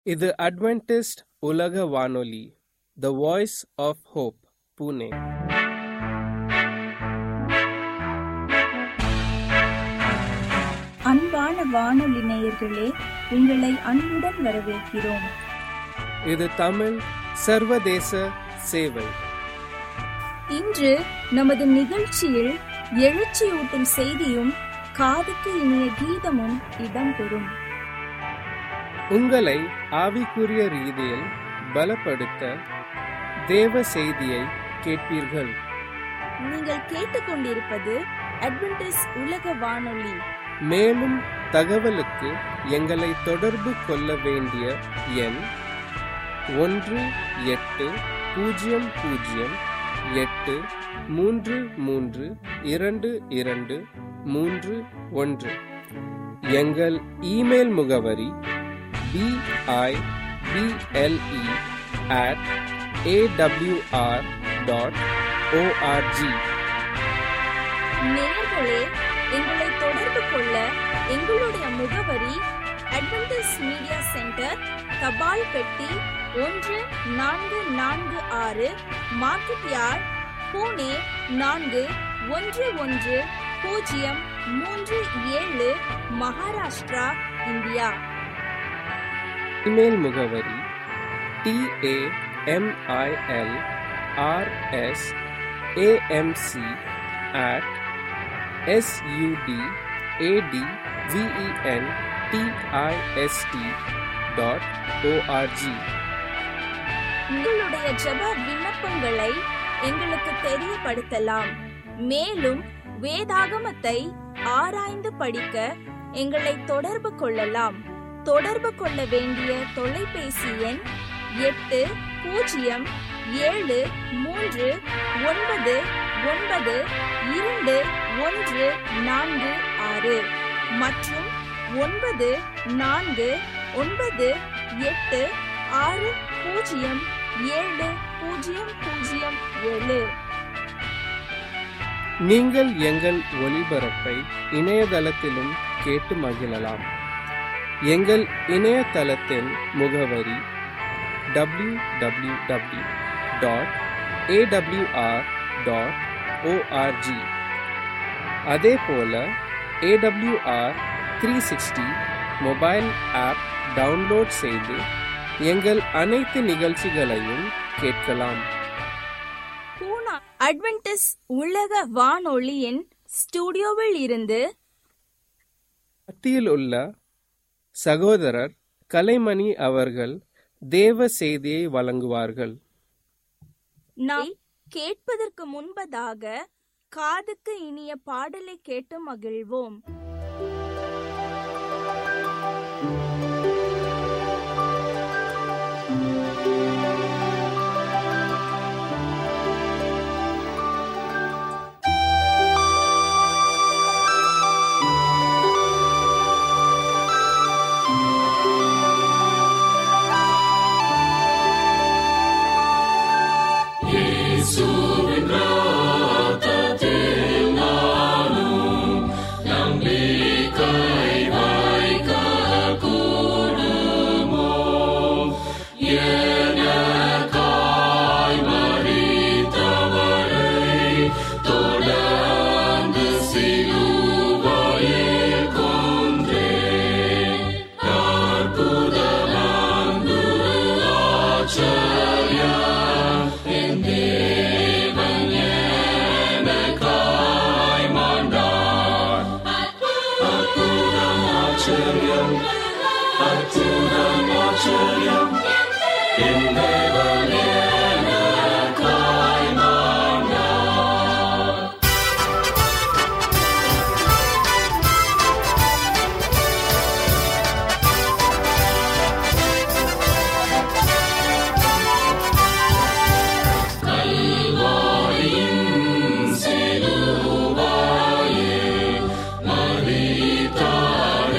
இது அட்வென்டிஸ்ட் உலக வானொலி the voice of hope Pune அன்பான வானொலி நேயர்களே உங்களை அன்புடன் வரவேற்கிறோம் இது தமிழ் சர்வதேச சேவை இன்று நமது நிகழ்ச்சியில் எழுச்சியூட்டும் செய்தியும் காதுக்கு இனிய கீதமும் இடம்பெறும் உங்களை ஆவிக்குரிய ரீதியில் பலப்படுத்த தேவ செய்தியை கேட்பீர்கள் நீங்கள் கேட்டுக்கொண்டிருப்பது அட்வென்டிஸ் உலக வானொலி மேலும் தகவலுக்கு எங்களை தொடர்பு கொள்ள வேண்டிய எண் ஒன்று எட்டு பூஜ்ஜியம் பூஜ்ஜியம் எட்டு மூன்று மூன்று இரண்டு இரண்டு மூன்று ஒன்று எங்கள் இமெயில் முகவரி BIBLE at AWR dot ORG நேயர்களே எங்களை தொடர்பு கொள்ள எங்களுடைய முகவரி அட்வென்டிஸ் மீடியா சென்டர் தபால் பெட்டி ஒன்று நான்கு நான்கு ஆறு மார்க்கெட் யார்ட் பூனே நான்கு ஒன்று ஒன்று பூஜ்ஜியம் மூன்று ஏழு மகாராஷ்டிரா இந்தியா இமெயில் முகவரி TAMIL RS AMC at SUD AD VEN TIST dot ORG உங்களுடைய ஜெப விண்ணப்பங்களை எங்களுக்கு தெரியப்படுத்தலாம் மேலும் வேதாகமத்தை ஆராய்ந்து படிக்க எங்களை தொடர்பு கொள்ளலாம் தொடர்பு கொள்ள வேண்டிய தொலைபேசி எண் எட்டு பூஜ்ஜியம் ஏழு மூன்று ஒன்பது ஒன்பது இரண்டு ஒன்று நான்கு ஆறு மற்றும் ஒன்பது நான்கு ஒன்பது எட்டு ஆறு பூஜ்ஜியம் ஏழு பூஜ்ஜியம் பூஜ்ஜியம் ஏழு நீங்கள் எங்கள் ஒளிபரப்பை இணையதளத்திலும் கேட்டு மகிழலாம் எங்கள் இணையதளத்தின் முகவரி W W W dot AWR dot ORG அதே போல AWR three sixty mobile app download செய்து எங்கள் அனைத்து நிகழ்ச்சிகளையும் கேட்கலாம் பூனா அட்வென்டிஸ் உலக வானொலியின் ஸ்டுடியோவில் இருந்து மத்தியில் உள்ள சகோதரர் கலைமணி அவர்கள் தேவ செய்தியை வழங்குவார்கள் நாம் கேட்பதற்கு முன்பதாக காதுக்கு இனிய பாடலை கேட்டு மகிழ்வோம்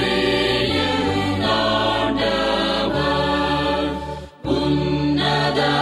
உன்னத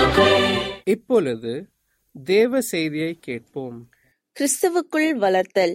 இப்பொழுது தேவ செய்தியை கேட்போம் கிறிஸ்துவுக்குள் வளர்த்தல்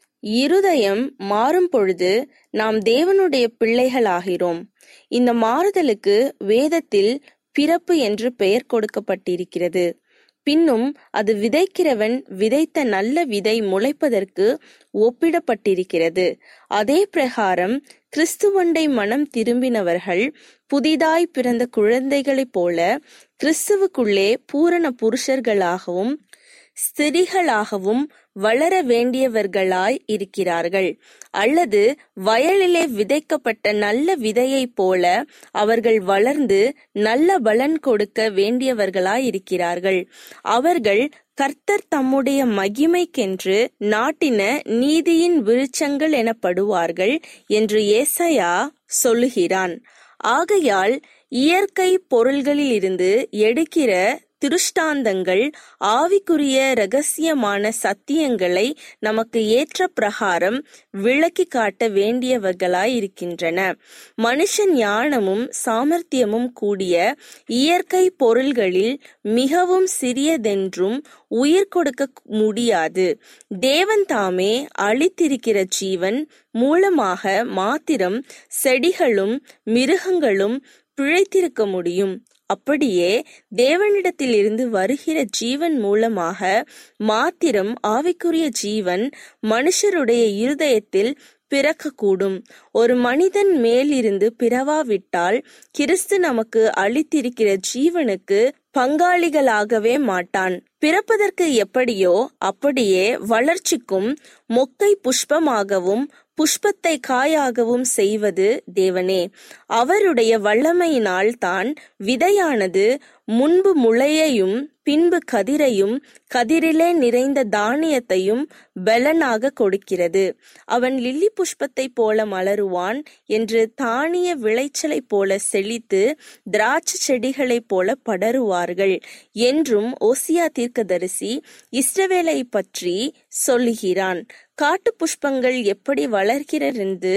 இருதயம் மாறும் பொழுது நாம் தேவனுடைய பிள்ளைகளாகிறோம் இந்த மாறுதலுக்கு வேதத்தில் பிறப்பு என்று பெயர் கொடுக்கப்பட்டிருக்கிறது பின்னும் அது விதைக்கிறவன் விதைத்த நல்ல விதை முளைப்பதற்கு ஒப்பிடப்பட்டிருக்கிறது அதே பிரகாரம் கிறிஸ்துவண்டை மனம் திரும்பினவர்கள் புதிதாய் பிறந்த குழந்தைகளைப் போல கிறிஸ்துவுக்குள்ளே பூரண புருஷர்களாகவும் ஸ்திரிகளாகவும் வளர வேண்டியவர்களாய் இருக்கிறார்கள் அல்லது வயலிலே விதைக்கப்பட்ட நல்ல விதையைப் போல அவர்கள் வளர்ந்து நல்ல பலன் கொடுக்க வேண்டியவர்களாய் இருக்கிறார்கள் அவர்கள் கர்த்தர் தம்முடைய மகிமைக்கென்று நாட்டின நீதியின் விருட்சங்கள் எனப்படுவார்கள் என்று ஏசையா சொல்லுகிறான் ஆகையால் இயற்கை பொருள்களிலிருந்து எடுக்கிற திருஷ்டாந்தங்கள் ஆவிக்குரிய ரகசியமான சத்தியங்களை நமக்கு ஏற்ற பிரகாரம் விளக்கி காட்ட வேண்டியவர்களாய் இருக்கின்றன மனுஷன் ஞானமும் சாமர்த்தியமும் கூடிய இயற்கை பொருள்களில் மிகவும் சிறியதென்றும் உயிர் கொடுக்க முடியாது தேவன் தாமே அளித்திருக்கிற ஜீவன் மூலமாக மாத்திரம் செடிகளும் மிருகங்களும் பிழைத்திருக்க முடியும் அப்படியே தேவனிடத்திலிருந்து வருகிற ஜீவன் மூலமாக மாத்திரம் ஆவிக்குரிய ஜீவன் மனுஷருடைய இருதயத்தில் பிறக்கக்கூடும் ஒரு மனிதன் மேலிருந்து பிறவாவிட்டால் கிறிஸ்து நமக்கு அளித்திருக்கிற ஜீவனுக்கு பங்காளிகளாகவே மாட்டான் பிறப்பதற்கு எப்படியோ அப்படியே வளர்ச்சிக்கும் மொக்கை புஷ்பமாகவும் புஷ்பத்தை காயாகவும் செய்வது தேவனே அவருடைய வல்லமையினால் தான் விதையானது முன்பு முளையையும் பின்பு கதிரையும் கதிரிலே நிறைந்த தானியத்தையும் பலனாக கொடுக்கிறது அவன் லில்லி புஷ்பத்தைப் போல மலருவான் என்று தானிய விளைச்சலைப் போல செழித்து திராட்சை செடிகளைப் போல படருவார்கள் என்றும் ஓசியா தீர்க்கதரிசி இஸ்ரவேலை பற்றி சொல்லுகிறான் காட்டு புஷ்பங்கள் எப்படி வளர்கிறதென்று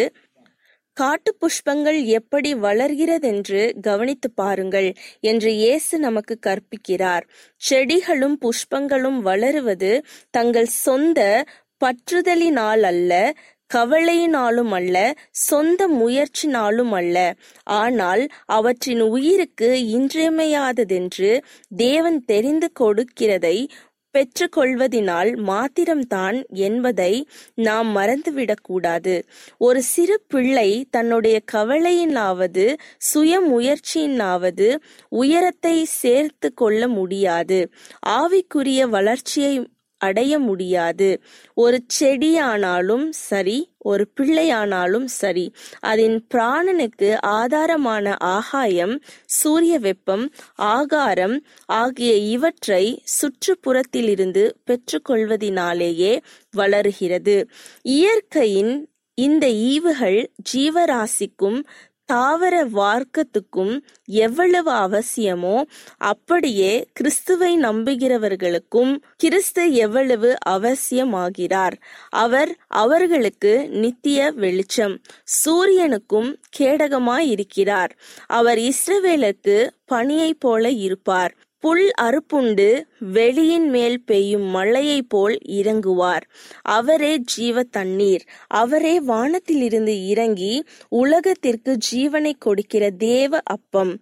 காட்டு புஷ்பங்கள் எப்படி வளர்கிறதென்று கவனித்து பாருங்கள் என்று இயேசு நமக்கு கற்பிக்கிறார் செடிகளும் புஷ்பங்களும் வளருவது தங்கள் சொந்த பற்றுதலினால் அல்ல கவலையினாலும் அல்ல சொந்த முயற்சினாலும் அல்ல ஆனால் அவற்றின் உயிருக்கு இன்றியமையாததென்று தேவன் தெரிந்து கொடுக்கிறதை பெற்றுக்கொள்வதினால் மாத்திரம்தான் என்பதை நாம் மறந்துவிடக்கூடாது ஒரு சிறு பிள்ளை தன்னுடைய கவலையினாவது சுய முயற்சியினாவது உயரத்தை சேர்த்து கொள்ள முடியாது ஆவிக்குரிய வளர்ச்சியை அடைய முடியாது ஒரு செடியானாலும் சரி ஒரு பிள்ளையானாலும் சரி அதன் பிராணனுக்கு ஆதாரமான ஆகாயம் சூரிய வெப்பம் ஆகாரம் ஆகிய இவற்றை சுற்றுப்புறத்திலிருந்து பெற்றுக்கொள்வதினாலேயே வளருகிறது இயற்கையின் இந்த ஈவுகள் ஜீவராசிக்கும் தாவர வார்க்கத்துக்கும் எவ்வளவு அவசியமோ அப்படியே கிறிஸ்துவை நம்புகிறவர்களுக்கும் கிறிஸ்து எவ்வளவு அவசியமாகிறார் அவர் அவர்களுக்கு நித்திய வெளிச்சம் சூரியனுக்கும் கேடகமாயிருக்கிறார் அவர் இஸ்ரவேலுக்கு பனியைப் போல இருப்பார் புல் அறுப்புண்டு வெளியின் மேல் பெய்யும் மழையைப் போல் இறங்குவார் அவரே ஜீவ தண்ணீர் அவரே வானத்திலிருந்து இறங்கி உலகத்திற்கு ஜீவனை கொடுக்கிற தேவ அப்பம்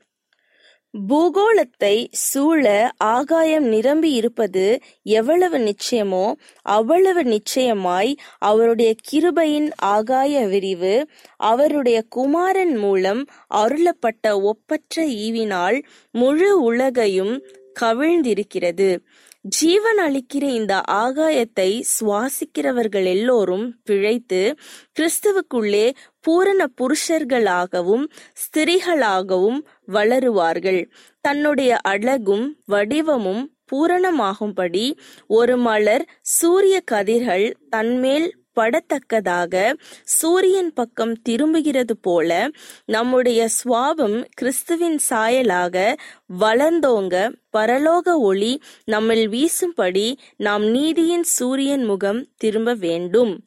பூகோளத்தை சூழ ஆகாயம் நிரம்பி இருப்பது எவ்வளவு நிச்சயமோ அவ்வளவு நிச்சயமாய் அவருடைய கிருபையின் ஆகாய விரிவு அவருடைய குமாரன் மூலம் அருளப்பட்ட ஒப்பற்ற ஈவினால் முழு உலகையும் கவிழ்ந்திருக்கிறது ஜீவன் அளிக்கிற இந்த ஆகாயத்தை சுவாசிக்கிறவர்கள் எல்லோரும் பிழைத்து கிறிஸ்துவுக்குள்ளே பூரண புருஷர்களாகவும் ஸ்திரிகளாகவும் வளருவார்கள் தன்னுடைய அழகும் வடிவமும் பூரணமாகும்படி ஒரு மலர் சூரிய கதிர்கள் தன்மேல் படத்தக்கதாக சூரியன் பக்கம் திரும்புகிறது போல நம்முடைய சுவாபம் கிறிஸ்துவின் சாயலாக வளர்ந்தோங்க பரலோக ஒளி நம்மில் வீசும்படி நாம் நீதியின் சூரியன் முகம் திரும்ப வேண்டும்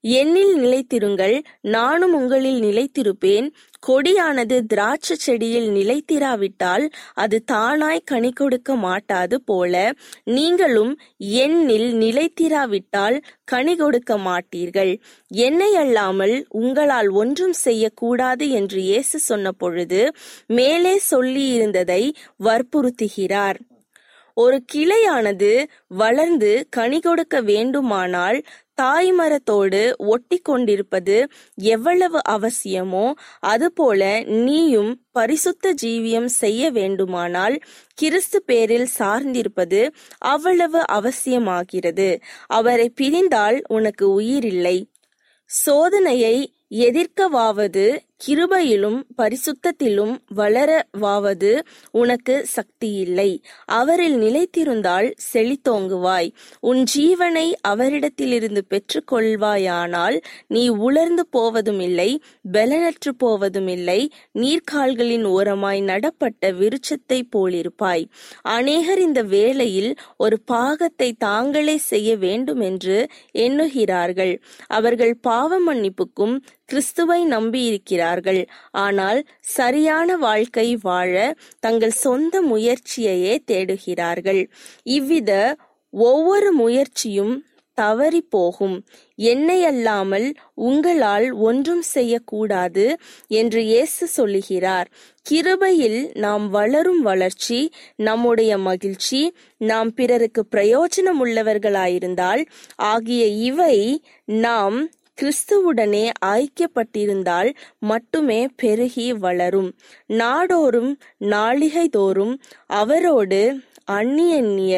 என்னில் நிலைத்திருங்கள் நானும் உங்களில் நிலைத்திருப்பேன் கொடியானது திராட்சை செடியில் நிலைத்திராவிட்டால் அது தானாய் கனி கொடுக்க மாட்டாது போல நீங்களும் என்னில் நிலைத்திராவிட்டால் கனி கொடுக்க மாட்டீர்கள் என்னை அல்லாமல் உங்களால் ஒன்றும் செய்யக்கூடாது என்று இயேசு சொன்ன பொழுது மேலே சொல்லியிருந்ததை வற்புறுத்துகிறார் ஒரு கிளையானது வளர்ந்து கனி கொடுக்க வேண்டுமானால் தாய்மரத்தோடு ஒட்டி கொண்டிருப்பது எவ்வளவு அவசியமோ அதுபோல நீயும் பரிசுத்த ஜீவியம் செய்ய வேண்டுமானால் கிறிஸ்து பேரில் சார்ந்திருப்பது அவ்வளவு அவசியமாகிறது அவரை பிரிந்தால் உனக்கு உயிரில்லை சோதனையை எதிர்க்கவாவது கிருபையிலும் பரிசுத்தத்திலும் வளரவாவது உனக்கு சக்தி இல்லை அவரில் நிலைத்திருந்தால் செழித்தோங்குவாய் உன் ஜீவனை அவரிடத்திலிருந்து பெற்றுக்கொள்வாயானால் நீ உலர்ந்து போவதும் இல்லை பலனற்று போவதும் இல்லை நீர்க்கால்களின் ஓரமாய் நடப்பட்ட விருட்சத்தை போலிருப்பாய் அநேகர் இந்த வேளையில் ஒரு பாகத்தை தாங்களே செய்ய வேண்டும் என்று எண்ணுகிறார்கள் அவர்கள் பாவ மன்னிப்புக்கும் கிறிஸ்துவை நம்பியிருக்கிறார்கள் ஆனால் சரியான வாழ்க்கை வாழ தங்கள் சொந்த முயற்சியையே தேடுகிறார்கள் இவ்வித ஒவ்வொரு முயற்சியும் தவறி போகும் என்னை அல்லாமல் உங்களால் ஒன்றும் செய்யக்கூடாது என்று இயேசு சொல்லுகிறார் கிருபையில் நாம் வளரும் வளர்ச்சி நம்முடைய மகிழ்ச்சி நாம் பிறருக்கு பிரயோஜனம் உள்ளவர்களாயிருந்தால் ஆகிய இவை நாம் கிறிஸ்துவுடனே ஐக்கியப்பட்டிருந்தால் மட்டுமே பெருகி வளரும் நாடோறும் நாளிகைதோறும் அவரோடு அந்நியன்னிய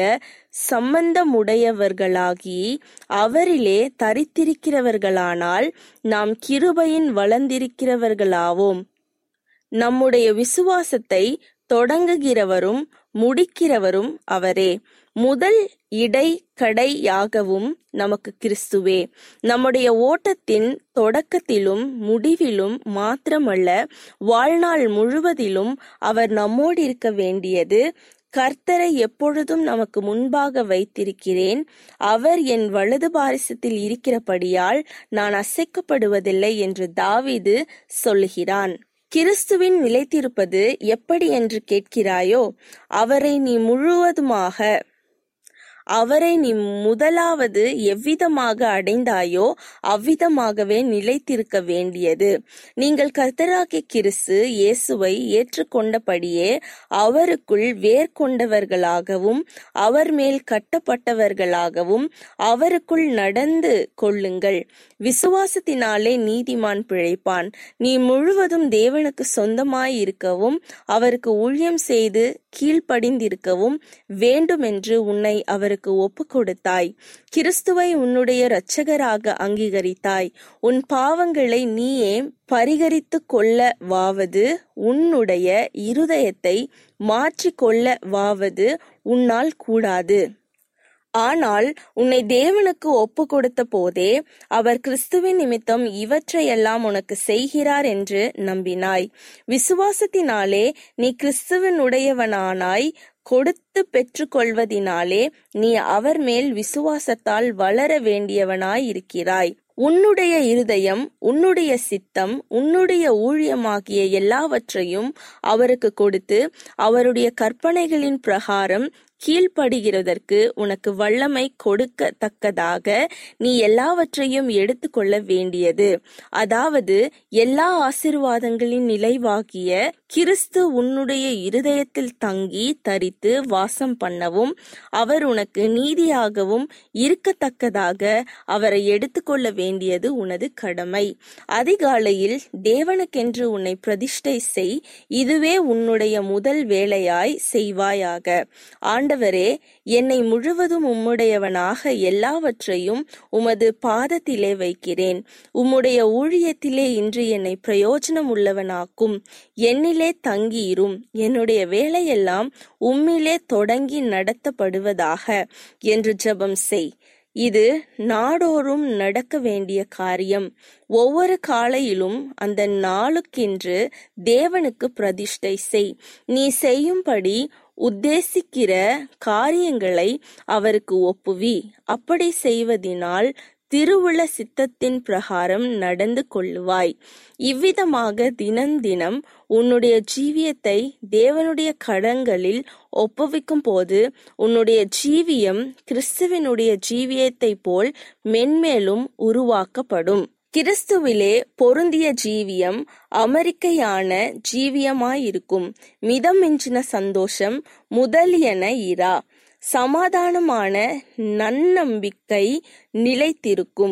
சம்பந்தமுடையவர்களாகி அவரிலே தரித்திருக்கிறவர்களானால் நாம் கிருபையின் வளர்ந்திருக்கிறவர்களாவோம் நம்முடைய விசுவாசத்தை தொடங்குகிறவரும் முடிக்கிறவரும் அவரே முதல் இடை கடையாகவும் நமக்கு கிறிஸ்துவே நம்முடைய ஓட்டத்தின் தொடக்கத்திலும் முடிவிலும் மாத்திரமல்ல வாழ்நாள் முழுவதிலும் அவர் நம்மோடு இருக்க வேண்டியது கர்த்தரை எப்பொழுதும் நமக்கு முன்பாக வைத்திருக்கிறேன் அவர் என் வலது பாரிசத்தில் இருக்கிறபடியால் நான் அசைக்கப்படுவதில்லை என்று தாவீது சொல்லுகிறான் கிறிஸ்துவின் நிலைத்திருப்பது எப்படி என்று கேட்கிறாயோ அவரை நீ முழுவதுமாக அவரை நீ முதலாவது எவ்விதமாக அடைந்தாயோ அவ்விதமாகவே நிலைத்திருக்க வேண்டியது நீங்கள் கர்த்தராகிய கிறிஸ்து இயேசுவை ஏற்றுக்கொண்டபடியே அவருக்குள் வேர் கொண்டவர்களாகவும் அவர் மேல் கட்டப்பட்டவர்களாகவும் அவருக்குள் நடந்து கொள்ளுங்கள் விசுவாசத்தினாலே நீதிமான் பிழைப்பான் நீ முழுவதும் தேவனுக்கு சொந்தமாய் இருக்கவும் அவருக்கு ஊழியம் செய்து கீழ்ப்படிந்திருக்கவும் வேண்டுமென்று உன்னை அவருக்கு ஒப்பு கொடுத்தாய் கிறிஸ்துவை உன்னுடைய இரட்சகராக அங்கீகரித்தாய் உன் பாவங்களை நீயே பரிகரித்து கொள்ளவாவது உன்னுடைய இருதயத்தை மாற்றிக்கொள்ளவாவது உன்னால் கூடாது ஆனால் உன்னை தேவனுக்கு ஒப்பு கொடுத்த போதே அவர் கிறிஸ்துவின் நிமித்தம் இவற்றையெல்லாம் உனக்கு செய்கிறார் என்று நம்பினாய் விசுவாசத்தினாலே நீ கிறிஸ்துவனுடையவனானாய் கொடுத்து பெற்றுக்கொள்வதினாலே நீ அவர் மேல் விசுவாசத்தால் வளர வேண்டியவனாய் இருக்கிறாய் உன்னுடைய இருதயம் உன்னுடைய சித்தம் உன்னுடைய ஊழியமாகிய எல்லாவற்றையும் அவருக்கு கொடுத்து அவருடைய கற்பனைகளின் பிரகாரம் கீழ்ப்படுகிறதற்கு உனக்கு வல்லமை கொடுக்கத்தக்கதாக நீ எல்லாவற்றையும் எடுத்துக்கொள்ள வேண்டியது அதாவது எல்லா ஆசிர்வாதங்களின் நிலைவாகிய கிறிஸ்து உன்னுடைய இருதயத்தில் தங்கி தரித்து வாசம் பண்ணவும் அவர் உனக்கு நீதியாகவும் இருக்கத்தக்கதாக அவரை எடுத்துக்கொள்ள வேண்டியது உனது கடமை அதிகாலையில் தேவனுக்கென்று உன்னை பிரதிஷ்டை செய் இதுவே உன்னுடைய முதல் வேலையாய் செய்வாயாக ஆண்டவரே என்னை முழுவதும் உம்முடையவனாக எல்லாவற்றையும் உமது பாதத்திலே வைக்கிறேன் உம்முடைய ஊழியத்திலே இன்று என்னை பிரயோஜனம் உள்ளவனாக்கும் என்னிலே தங்கியிரும் என்னுடைய வேலையெல்லாம் உம்மிலே தொடங்கி நடத்தப்படுவதாக என்று ஜெபம் செய் இது நாடோறும் நடக்க வேண்டிய காரியம் ஒவ்வொரு காலையிலும் அந்த நாளுக்கென்று தேவனுக்கு பிரதிஷ்டை செய் நீ செய்யும்படி உத்தேசிக்கிற காரியங்களை அவருக்கு ஒப்புவி அப்படி செய்வதினால் திருவுள சித்தத்தின் பிரகாரம் நடந்து கொள்ளுவாய் இவ்விதமாக தினந்தினம் உன்னுடைய ஜீவியத்தை தேவனுடைய கடங்களில் ஒப்புவிக்கும் போது உன்னுடைய ஜீவியம் கிறிஸ்துவனுடைய ஜீவியத்தை போல் மென்மேலும் உருவாக்கப்படும் கிறிஸ்துவிலே பொருந்திய ஜீவியம் அமெரிக்கையான ஜீவியமாயிருக்கும் மிதமிஞ்சின சந்தோஷம் முதலியன இரா சமாதானமான நன்னம்பிக்கை நிலைத்திருக்கும்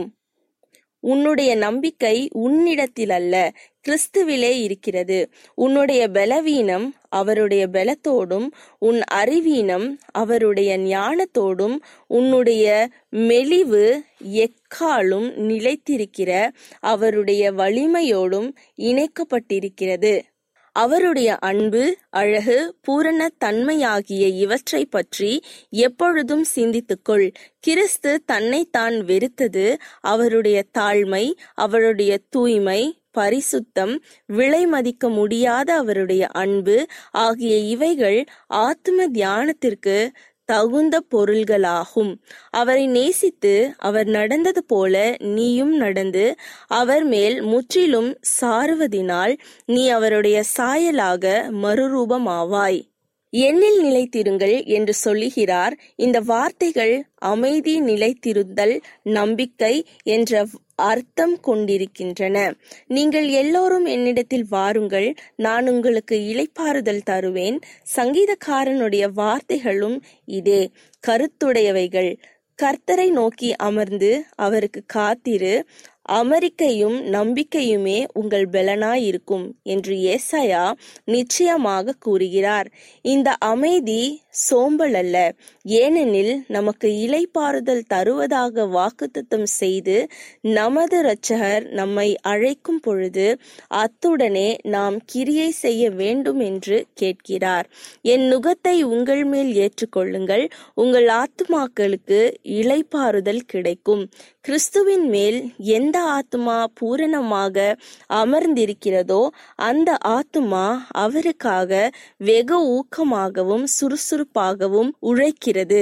உன்னுடைய நம்பிக்கை உன்னிடத்தில் அல்ல கிறிஸ்துவிலே இருக்கிறது உன்னுடைய பலவீனம் அவருடைய பலத்தோடும் உன் அறிவீனம் அவருடைய ஞானத்தோடும் உன்னுடைய மெலிவு எக்காலும் நிலைத்திருக்கிற அவருடைய வலிமையோடும் இணைக்கப்பட்டிருக்கிறது அவருடைய அன்பு அழகு பூரண தன்மையாகிய இவற்றை பற்றி எப்பொழுதும் சிந்தித்துக்கொள் கிறிஸ்து தன்னைத்தான் வெறுத்தது அவருடைய தாழ்மை அவருடைய தூய்மை பரிசுத்தம் விலை மதிக்க முடியாத அவருடைய அன்பு ஆகிய இவைகள் ஆத்ம தியானத்திற்கு தகுந்த பொருள்களாகும் அவரை நேசித்து அவர் நடந்தது போல நீயும் நடந்து அவர் மேல் முற்றிலும் சாருவதினால் நீ அவருடைய சாயலாக மறுரூபமாவாய் என்னில் நிலைத்திருங்கள் என்று சொல்லுகிறார் இந்த வார்த்தைகள் அமைதி நிலைத்திருந்தல் நம்பிக்கை என்ற அர்த்தம் கொண்டிருக்கின்றன நீங்கள் எல்லோரும் என்னிடத்தில் வாருங்கள் நான் உங்களுக்கு இளைப்பாறுதல் தருவேன் சங்கீதக்காரனுடைய வார்த்தைகளும் இதே கருத்துடையவைகள் கர்த்தரை நோக்கி அமர்ந்து அவருக்கு காத்திரு அமெரிக்கையும் நம்பிக்கையுமே உங்கள் பலனாயிருக்கும் என்று ஏசாயா நிச்சயமாக கூறுகிறார் இந்த அமைதி சோம்பல் அல்ல ஏனெனில் நமக்கு இலைப்பாறுதல் தருவதாக வாக்குத்தத்தம் செய்து நமது இரட்சகர் நம்மை அழைக்கும் பொழுது அத்துடனே நாம் கிரியை செய்ய வேண்டும் என்று கேட்கிறார் என் நுகத்தை உங்கள் மேல் ஏற்றுக்கொள்ளுங்கள் உங்கள் ஆத்துமாக்களுக்கு இலைப்பாறுதல் கிடைக்கும் கிறிஸ்துவின் மேல் எந்த ஆத்துமா பூரணமாக அமர்ந்திருக்கிறதோ அந்த ஆத்துமா அவருக்காக வெகு ஊக்கமாகவும் சுறுசுறுப்பாகவும் உழைக்கிறது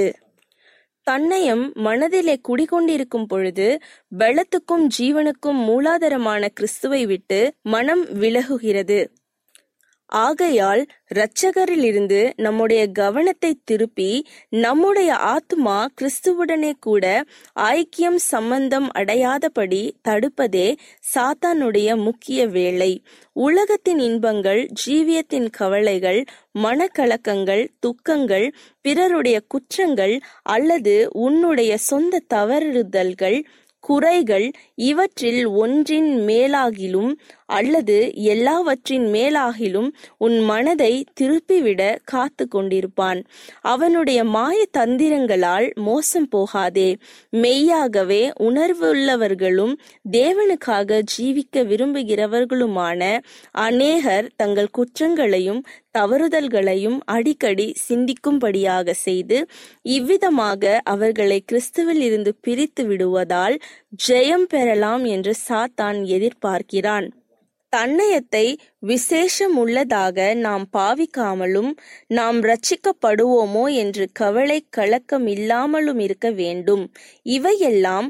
தன்னயம் மனதிலே குடிகொண்டிருக்கும் பொழுது பலத்துக்கும் ஜீவனுக்கும் மூலாதாரமான கிறிஸ்துவை விட்டு மனம் விலகுகிறது ஆகையால் இரட்சகரிலிருந்து நம்முடைய கவனத்தை திருப்பி நம்முடைய ஆத்மா கிறிஸ்துவுடனே கூட ஐக்கியம் சம்பந்தம் அடையாதபடி தடுப்பதே சாத்தானுடைய முக்கிய வேலை உலகத்தின் இன்பங்கள் ஜீவியத்தின் கவலைகள் மனக்கலக்கங்கள் துக்கங்கள் பிறருடைய குற்றங்கள் அல்லது உன்னுடைய சொந்த தவறுதல்கள் குறைகள் இவற்றில் ஒன்றின் மேலாகிலும் அல்லது எல்லாவற்றின் மேலாகிலும் உன் மனதை திருப்பிவிட காத்து கொண்டிருப்பான் அவனுடைய மாய தந்திரங்களால் மோசம் போகாதே மெய்யாகவே உணர்வுள்ளவர்களும் தேவனுக்காக ஜீவிக்க விரும்புகிறவர்களுமான அநேகர் தங்கள் குற்றங்களையும் தவறுதல்களையும் அடிக்கடி சிந்திக்கும்படியாக செய்து இவ்விதமாக அவர்களை கிறிஸ்துவில் இருந்து பிரித்து விடுவதால் ஜெயம் பெறலாம் என்று சாத்தான் எதிர்பார்க்கிறான் தன்னயத்தை விசேஷம் உள்ளதாக நாம் பாவிக்காமலும் நாம் ரட்சிக்கப்படுவோமோ என்று கவலை கலக்கம் இல்லாமலும் இருக்க வேண்டும் இவையெல்லாம்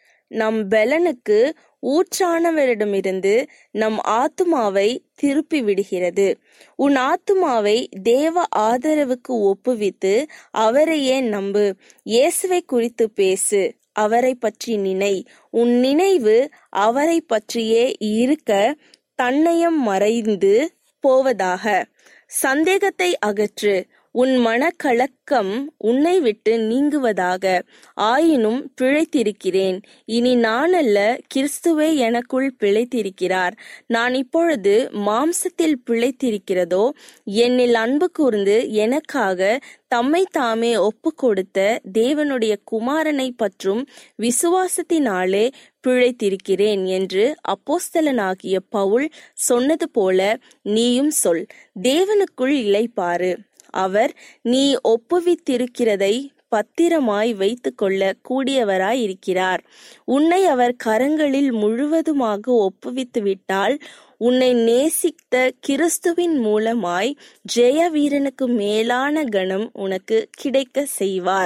நம் பலனுக்கு ஊற்றானவரிடமிருந்து நம் ஆத்துமாவை திருப்பி விடுகிறது உன் ஆத்துமாவை தேவ ஆதரவுக்கு ஒப்புவித்து அவரையே நம்பு இயேசுவை குறித்து பேசு அவரை பற்றி நினை உன் நினைவு அவரை பற்றியே இருக்க தன்னயம் மறைந்து போவதாக சந்தேகத்தை அகற்று உன் மனக்கலக்கம் உன்னை விட்டு நீங்குவதாக ஆயினும் பிழைத்திருக்கிறேன் இனி நான் அல்ல கிறிஸ்துவே எனக்குள் பிழைத்திருக்கிறார் நான் இப்பொழுது மாம்சத்தில் பிழைத்திருக்கிறதோ என்னில் அன்பு கூர்ந்து எனக்காக தம்மை தாமே ஒப்பு கொடுத்த தேவனுடைய குமாரனை பற்றும் விசுவாசத்தினாலே பிழைத்திருக்கிறேன் என்று அப்போஸ்தலனாகிய பவுல் சொன்னது போல நீயும் சொல் தேவனுக்குள் இளைப்பாரு அவர் நீ ஒப்புவித்திருக்கிறதை பத்திரமாய் வைத்து கொள்ள கூடியவராய் இருக்கிறார் உன்னை அவர் கரங்களில் முழுவதுமாக ஒப்புவித்து விட்டால் உன்னை நேசித்த கிறிஸ்துவின் மூலமாய் ஜெய வீரனுக்கு மேலான கணம் உனக்கு கிடைக்க செய்வார்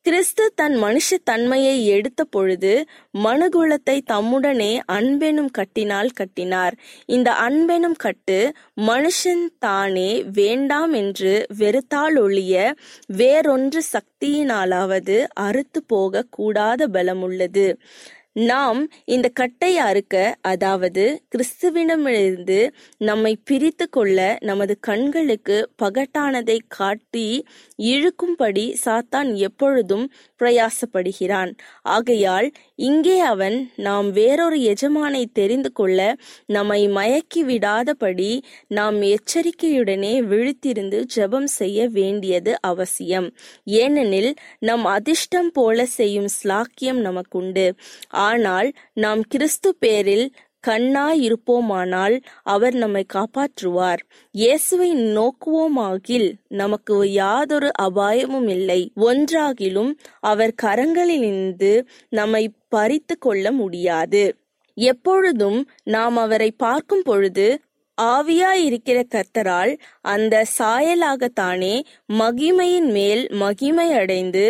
கிறிஸ்து தன் மனுஷ தன்மையை எடுத்த பொழுது மனுகுலத்தை தம்முடனே அன்பெனும் கட்டினால் கட்டினார் இந்த அன்பெனும் கட்டு மனுஷன் தானே வேண்டாம் என்று வெறுத்தால் ஒழிய வேறொன்று சக்தியினாலாவது அறுத்து போக கூடாத பலமுள்ளது நாம் இந்த கட்டை அறுக்க அதாவது கிறிஸ்துவிடமிருந்து நம்மை பிரித்து கொள்ள நமது கண்களுக்கு பகட்டானதை காட்டி இழுக்கும்படி சாத்தான் எப்பொழுதும் பிரயாசப்படுகிறான் ஆகையால் இங்கே அவன் நாம் வேறொரு எஜமானை தெரிந்து கொள்ள நம்மை மயக்கி விடாதபடி நாம் எச்சரிக்கையுடனே விழித்திருந்து ஜெபம் செய்ய வேண்டியது அவசியம் ஏனெனில் நம் அதிர்ஷ்டம் போல செய்யும் ஸ்லாக்கியம் நமக்குண்டு ஆனால் நாம் கிறிஸ்து பேரில் கண்ணாயிருப்போமானால் அவர் நம்மை காப்பாற்றுவார் இயேசுவை நோக்குவோமாகில் நமக்கு யாதொரு அபாயமும் இல்லை ஒன்றாகிலும் அவர் கரங்களிலிருந்து நம்மை பறித்து கொள்ள முடியாது எப்பொழுதும் நாம் அவரை பார்க்கும் பொழுது ஆவியாயிருக்கிற கர்த்தரால் அந்த சாயலாகத்தானே மகிமையின் மேல் மகிமை அடைந்து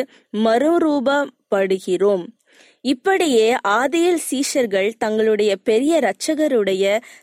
மறுரூபப்படுகிறோம் இப்படியே ஆதியில் சீஷர்கள் தங்களுடைய பெரிய இரட்சகருடைய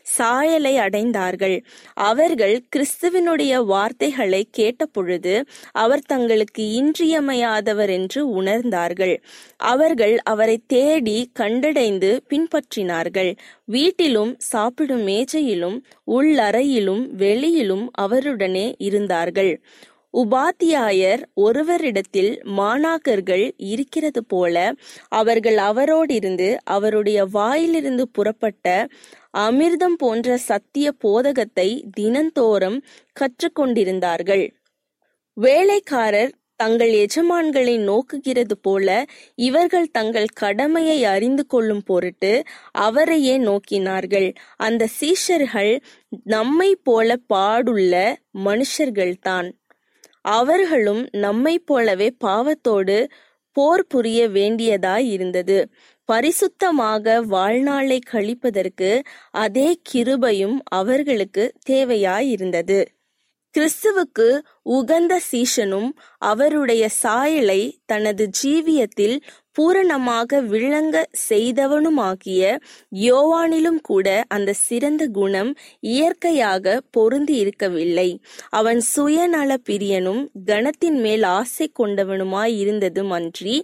சாயலை அடைந்தார்கள் அவர்கள் கிறிஸ்துவினுடைய வார்த்தைகளை கேட்டபொழுது அவர் தங்களுக்கு இன்றியமையாதவர் என்று உணர்ந்தார்கள் அவர்கள் அவரை தேடி கண்டடைந்து பின்பற்றினார்கள் வீட்டிலும் சாப்பிடும் மேஜையிலும் உள்ளறையிலும் வெளியிலும் அவருடனே இருந்தார்கள் உபாத்தியாயர் ஒருவரிடத்தில் மாணாக்கர்கள் இருக்கிறது போல அவர்கள் அவரோடிருந்து அவருடைய வாயிலிருந்து புறப்பட்ட அமிர்தம் போன்ற சத்திய போதகத்தை தினந்தோறும் கற்றுக்கொண்டிருந்தார்கள் வேலைக்காரர் தங்கள் எஜமான்களை நோக்குகிறது போல இவர்கள் தங்கள் கடமையை அறிந்து கொள்ளும் பொருட்டு அவரையே நோக்கினார்கள் அந்த சீஷர்கள் நம்மை போல பாடுள்ள மனுஷர்கள்தான் அவர்களும் நம்மைப் போலவே பாவத்தோடு போர் புரிய வேண்டியதாய் இருந்தது பரிசுத்தமாக வாழ்நாளை கழிப்பதற்கு அதே கிருபையும் அவர்களுக்கு தேவையாயிருந்தது கிறிஸ்துவுக்கு உகந்த சீஷனும் அவருடைய சாயலை தனது ஜீவியத்தில் பூரணமாக விளங்க செய்தவனுமாகிய யோவானிலும் கூட அந்த சிறந்த குணம் இயற்கையாக பொருந்தி இருக்கவில்லை அவன் சுயநல பிரியனும் கணத்தின் மேல் ஆசை கொண்டவனுமாய் இருந்ததும் அன்றி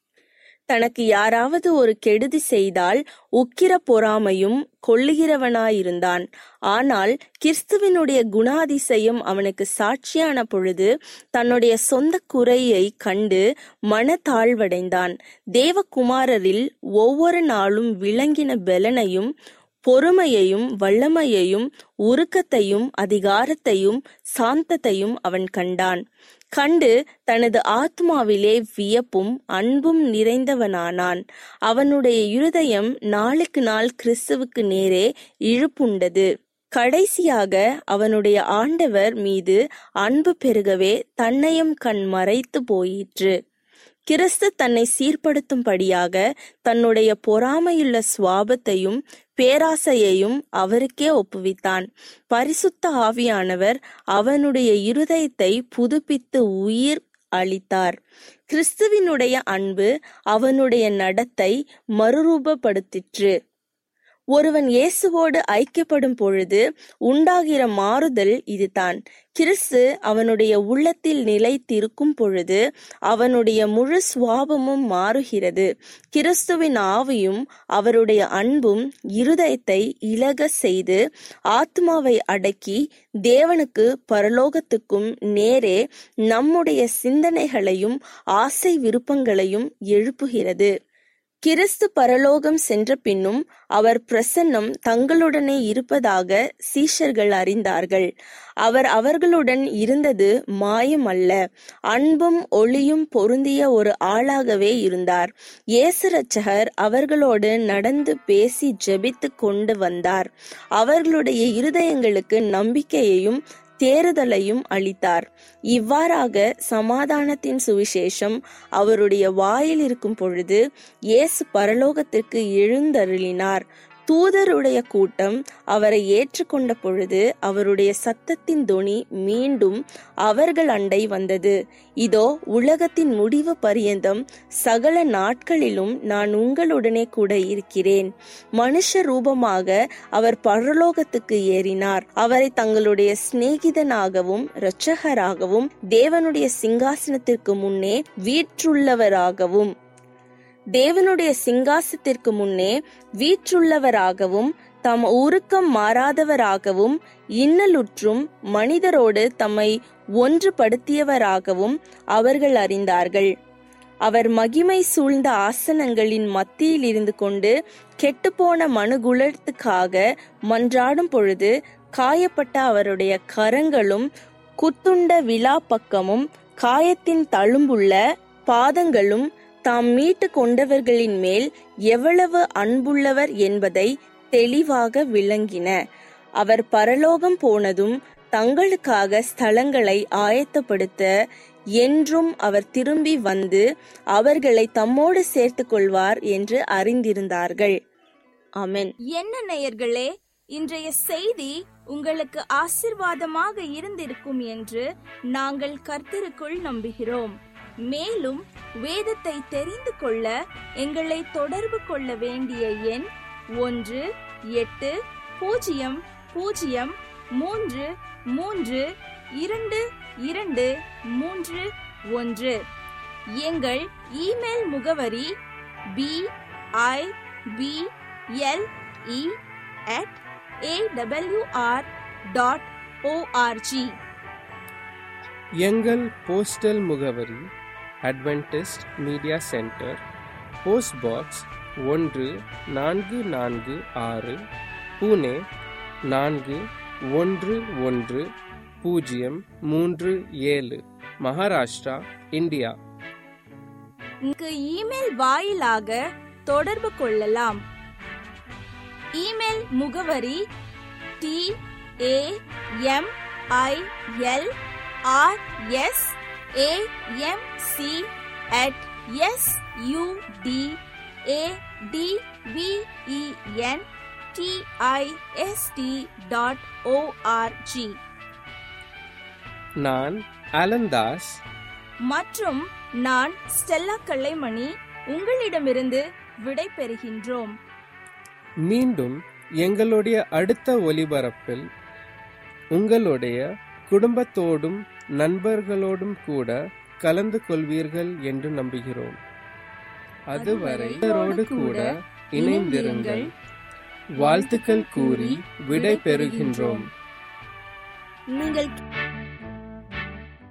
தனக்கு யாராவது ஒரு கெடுதி செய்தால் உக்கிர பொறாமையும் கொள்ளுகிறவனாயிருந்தான் ஆனால் கிறிஸ்துவினுடைய குணாதிசயம் அவனுக்கு சாட்சியான பொழுது தன்னுடைய சொந்த குறையை கண்டு மனத்தாழ்வடைந்தான் தேவகுமாரரில் ஒவ்வொரு நாளும் விளங்கின பெலனையும் பொறுமையையும் வல்லமையையும் உருக்கத்தையும் அதிகாரத்தையும் சாந்தத்தையும் அவன் கண்டான் கண்டு தனது ஆத்மாவிலே வியப்பும் அன்பும் நிறைந்தவனானான் அவனுடைய இருதயம் நாளுக்கு நாள் கிறிஸ்துவுக்கு நேரே இழுப்புண்டது கடைசியாக அவனுடைய ஆண்டவர் மீது அன்பு பெருகவே தன்னையும் கண் மறைத்து போயிற்று கிறிஸ்து தன்னை சீர்படுத்தும்படியாக தன்னுடைய பொறாமையுள்ள சுவாபத்தையும் பேராசையையும் அவருக்கே ஒப்புவித்தான் பரிசுத்த ஆவியானவர் அவனுடைய இருதயத்தை புதுப்பித்து உயிர் அளித்தார் கிறிஸ்துவினுடைய அன்பு அவனுடைய நடத்தை மறுரூபப்படுத்திற்று ஒருவன் இயேசுவோடு ஐக்கியப்படும் பொழுது உண்டாகிற மாறுதல் இதுதான் கிறிஸ்து அவனுடைய உள்ளத்தில் நிலைத்திருக்கும் பொழுது அவனுடைய முழு சுவாபமும் மாறுகிறது கிறிஸ்துவின் ஆவியும் அவருடைய அன்பும் இருதயத்தை இலக செய்து ஆத்மாவை அடக்கி தேவனுக்கு பரலோகத்துக்கும் நேரே நம்முடைய சிந்தனைகளையும் ஆசை விருப்பங்களையும் எழுப்புகிறது கிறிஸ்து பரலோகம் சென்ற பின்னும் அவர் பிரசன்னம் தங்களுடனே இருப்பதாக சீஷர்கள் அறிந்தார்கள் அவர் அவர்களுடன் இருந்தது மாயம் அல்ல அன்பும் ஒளியும் பொருந்திய ஒரு ஆளாகவே இருந்தார் இயேசு ரட்சகர் அவர்களோடு நடந்து பேசி ஜெபித்து கொண்டு வந்தார் அவர்களுடைய இருதயங்களுக்கு நம்பிக்கையையும் தேறுதலையும் அளித்தார் இவ்வாறாக சமாதானத்தின் சுவிசேஷம் அவருடைய வாயில் இருக்கும் பொழுது இயேசு பரலோகத்திற்கு எழுந்தருளினார் தூதருடைய கூட்டம் அவரை ஏற்றுக்கொண்ட பொழுது அவருடைய சத்தத்தின் தொனி மீண்டும் அவர்கள் அண்டை வந்தது இதோ உலகத்தின் முடிவு பரியந்தம் சகல நாட்களிலும் நான் உங்களுடனே கூட இருக்கிறேன் மனுஷ ரூபமாக அவர் பரலோகத்துக்கு ஏறினார் அவரை தங்களுடைய சிநேகிதனாகவும் இரட்சகராகவும் தேவனுடைய சிங்காசனத்திற்கு முன்னே வீற்றுள்ளவராகவும் தேவனுடைய சிங்காசத்திற்கு முன்னே வீற்றுள்ளவராகவும் தம் உருக்கம் மாறாதவராகவும் இன்னலுற்றும் மனிதரோடு தம்மை ஒன்றுபடுத்தியவராகவும் அவர்கள் அறிந்தார்கள் அவர் மகிமை சூழ்ந்த ஆசனங்களின் மத்தியில் இருந்து கொண்டு கெட்டுப்போன மனுகுலத்துக்காக மன்றாடும் பொழுது காயப்பட்ட அவருடைய கரங்களும் குத்துண்ட விழா பக்கமும் காயத்தின் தழும்புள்ள பாதங்களும் தாம் மீட்டு கொண்டவர்களின் மேல் எவ்வளவு அன்புள்ளவர் என்பதை தெளிவாக விளங்கின அவர் பரலோகம் போனதும் தங்களுக்காக ஸ்தலங்களை ஆயத்தப்படுத்த என்றும் அவர் திரும்பி வந்து அவர்களை தம்மோடு சேர்த்துக் கொள்வார் என்று அறிந்திருந்தார்கள் ஆமென் என்ன நேயர்களே இன்றைய செய்தி உங்களுக்கு ஆசிர்வாதமாக இருந்திருக்கும் என்று நாங்கள் கர்த்தருக்குள் நம்புகிறோம் மேலும் வேதத்தை தெரிந்து கொள்ள எங்களை தொடர்பு கொள்ள வேண்டிய எண் ஒன்று எட்டு பூஜ்ஜியம் பூஜ்ஜியம் மூன்று மூன்று இரண்டு இரண்டு மூன்று ஒன்று எங்கள் இமெயில் முகவரி P I P L E at AWR dot ORG எங்கள் போஸ்டல் முகவரி Adventist media centre post box ஒன்று நான்கு நான்கு ஆறு புனே நான்கு ஒன்று ஒன்று பூஜ்ஜியம் மூன்று ஏழு மகாராஷ்டிரா இந்தியா இங்கு இமெயில் வாயிலாக தொடர்பு கொள்ளலாம் இமெயில் முகவரி T A M I L R S A M C at S U T A T V E N T I S T dot ORG நான் அலந்தாஸ் மற்றும் நான் ஸ்டெல்லா கல்லைமணி உங்களிடமிருந்து விடை பெறுகின்றோம் மீண்டும் எங்களுடைய அடுத்த ஒலிபரப்பில் உங்களுடைய குடும்பத்தோடும் நண்பர்களோடும் கூட கலந்து கொள்வீர்கள் என்று நம்புகிறோம் அதுவரை இவரோடு கூட இணைந்திருங்கள் வாழ்த்துக்கள் கூறி விடை பெறுகின்றோம் நீங்கள்